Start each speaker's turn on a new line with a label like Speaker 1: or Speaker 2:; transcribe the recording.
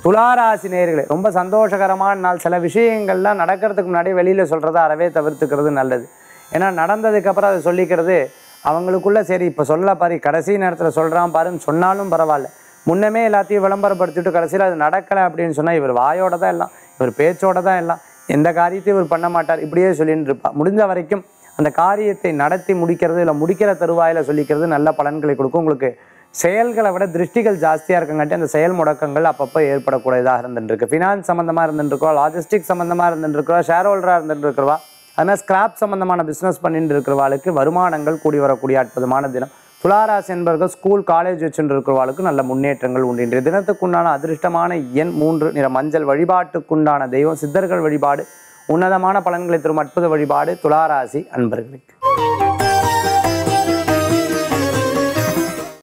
Speaker 1: துளாராசி நேயர்களே ரொம்ப சந்தோஷகரமான நாள் சில விஷயங்கள்லாம் நடக்கிறதுக்கு முன்னாடி வெளியில் சொல்கிறத அறவே தவிர்த்துக்கிறது நல்லது ஏன்னா நடந்ததுக்கப்புறம் அதை சொல்லிக்கிறது அவங்களுக்குள்ள சரி இப்போ சொல்ல பாரு கடைசி நேரத்தில் சொல்கிறான் பாருன்னு சொன்னாலும் பரவாயில்ல முன்னமே எல்லாத்தையும் விளம்பரப்படுத்திட்டு கடைசியில் அது நடக்கலை அப்படின்னு சொன்னால் இவர் வாயோட தான் எல்லாம் இவர் பேச்சோட தான் எல்லாம் எந்த காரியத்தையும் இவர் பண்ண மாட்டார் இப்படியே சொல்லிட்டு இருப்பா முடிஞ்ச வரைக்கும் அந்த காரியத்தை நடத்தி முடிக்கிறது இல்லை முடிக்கிற தருவாயில் சொல்லிக்கிறது நல்ல பலன்களை கொடுக்கும் உங்களுக்கு செயல்களை விட திருஷ்டிகள் ஜாஸ்தியாக இருக்கங்காட்டி அந்த செயல் முடக்கங்கள் அப்பப்போ ஏற்படக்கூடியதாக இருந்துருக்கு ஃபினான்ஸ் சம்மந்தமாக இருந்துருக்கோம் லாஜிஸ்டிக் சம்மந்தமாக இருந்துருக்கிறோம் ஷேர் ஹோல்டராக இருந்துட்டு இருக்கிறவா அதனால் ஸ்கிராப் சம்மந்தமான பிஸ்னஸ் பண்ணிட்டு இருக்கிறவாளுக்கு வருமானங்கள் கூடி வரக்கூடிய அற்புதமான தினம் துளாராசி என்பவர்கள் ஸ்கூல் காலேஜ் வச்சுட்டு இருக்கிறவாளுக்கு நல்ல முன்னேற்றங்கள் உண்டு இன்றைய தினத்துக்குண்டான அதிர்ஷ்டமான எண் மூன்று நிற மஞ்சள் வழிபாட்டுக்குண்டான தெய்வம் சித்தர்கள் வழிபாடு உன்னதமான பலன்களை தரும் அற்புத வழிபாடு துளாராசி அன்பர்களுக்கு